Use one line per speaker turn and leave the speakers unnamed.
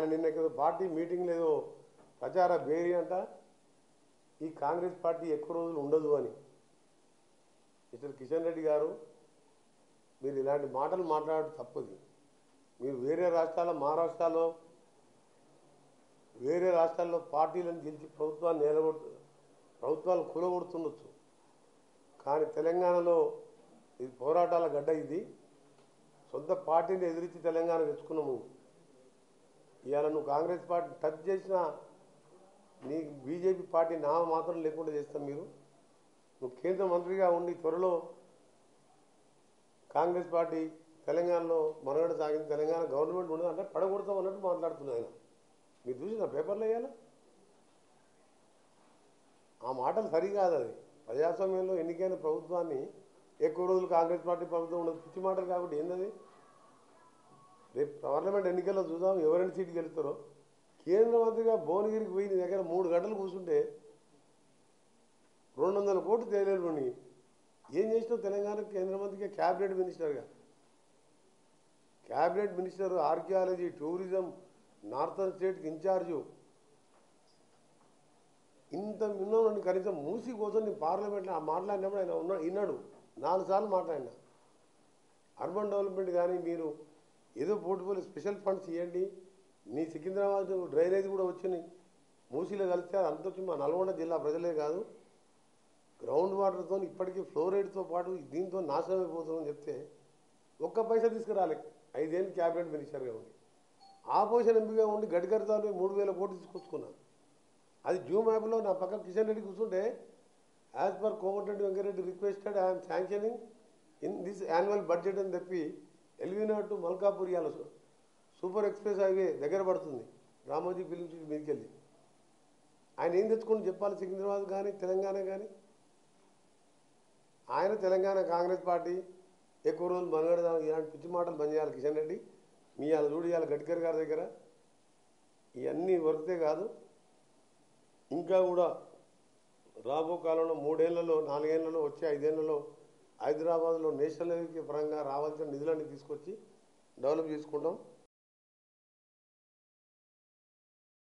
నిన్న ఏదో party meeting లేదో ప్రచార బేరీ అంట ఈ కాంగ్రెస్ పార్టీ ఎక్కువ రోజులు ఉండదు అని మిస్టర్ కిషన్ రెడ్డి గారు మీరు ఇలాంటి మాటలు మాట్లాడడం తప్పది మీరు వేరే రాష్ట్రాల మహారాష్ట్రలో వేరే రాష్ట్రాల్లో పార్టీలను గెలిచి ప్రభుత్వాన్ని నిలబడుతు ప్రభుత్వాలు కూలగొడుతుండొచ్చు కానీ తెలంగాణలో ఇది పోరాటాల గడ్డ ఇది సొంత పార్టీని ఎదిరించి తెలంగాణ తెచ్చుకున్నాము ఇవాళ నువ్వు కాంగ్రెస్ పార్టీ టచ్ చేసినా నీ బీజేపీ పార్టీ నా మాత్రం లేకుండా చేస్తాం మీరు నువ్వు కేంద్ర మంత్రిగా ఉండి త్వరలో కాంగ్రెస్ పార్టీ తెలంగాణలో మనుగడ సాగింది తెలంగాణ గవర్నమెంట్ ఉండదు అంటే పడగొడతాం అన్నట్టు మాట్లాడుతుంది ఆయన మీరు చూసిన పేపర్లో వేయాలా ఆ మాటలు సరికాదు అది ప్రజాస్వామ్యంలో ఎన్నికైన ప్రభుత్వాన్ని ఎక్కువ రోజులు కాంగ్రెస్ పార్టీ ప్రభుత్వం ఉండదు పిచ్చి మాటలు కాబట్టి ఏందది రేపు పార్లమెంట్ ఎన్నికల్లో చూద్దాం ఎవరైనా సీటు గెలుస్తారో కేంద్ర మంత్రిగా భువనగిరికి పోయి నీ దగ్గర మూడు గంటలు కూర్చుంటే రెండు వందల కోట్లు తేలేరు ఏం చేసినావు తెలంగాణ కేంద్ర మంత్రిగా క్యాబినెట్ మినిస్టర్గా cabinet minister archaeology tourism northern స్టేట్కి ఇన్ఛార్జు ఇంత విన్నాను కనీసం మూసి కోసం నేను పార్లమెంట్లో ఆ మాట్లాడినప్పుడు ఆయన ఉన్నాడు విన్నాడు నాలుగు సార్లు మాట్లాడినా అర్బన్ డెవలప్మెంట్ కానీ మీరు ఏదో పోర్టుఫోలియో స్పెషల్ ఫండ్స్ ఇవ్వండి మీ సికింద్రాబాద్ డ్రైనేజ్ కూడా వచ్చినాయి మూసీలో కలిస్తే అది అంత వచ్చి మా నల్గొండ జిల్లా ప్రజలే కాదు గ్రౌండ్ వాటర్తో ఇప్పటికీ ఫ్లోరైడ్తో పాటు దీంతో నాశనం అయిపోతుందని చెప్తే ఒక్క పైసా తీసుకురాలి ఐదేళ్ళు క్యాబినెట్ మినిస్టర్గా ఉండి ఆపోజిషన్ ఎంపీగా ఉండి గడ్కరీతో మూడు వేల కోట్లు తీసుకొచ్చుకున్నాను అది జూమ్ యాప్లో నా పక్క కిషన్ రెడ్డి కూర్చుంటే as per Komatireddy Venkatreddy requested I'm sanctioning in this annual budget అని చెప్పి ఎల్వినా టు మల్కాపూర్ ఇవాళ సు- సూపర్ ఎక్స్ప్రెస్ హైవే దగ్గర పడుతుంది రామోజీ ఫిలిం సిటీ మీదకి వెళ్ళి ఆయన ఏం తెచ్చుకొని చెప్పాలి సికింద్రాబాద్ కానీ తెలంగాణ కానీ ఆయన తెలంగాణ కాంగ్రెస్ పార్టీ ఎక్కువ రోజులు మనగడదాం ఇలాంటి పిచ్చి మాటలు బంద్ చేయాలి కిషన్ రెడ్డి మీ అలా చూడు ఇవాళ గడ్కరీ గారి దగ్గర ఇవన్నీ వర్తే కాదు ఇంకా కూడా రాబో కాలంలో మూడేళ్లలో నాలుగేళ్లలో వచ్చే ఐదేళ్లలో హైదరాబాద్లో నేషనల్ హైవే పరంగా రావాల్సిన నిధులన్నీ తీసుకొచ్చి డెవలప్ చేసుకుంటాం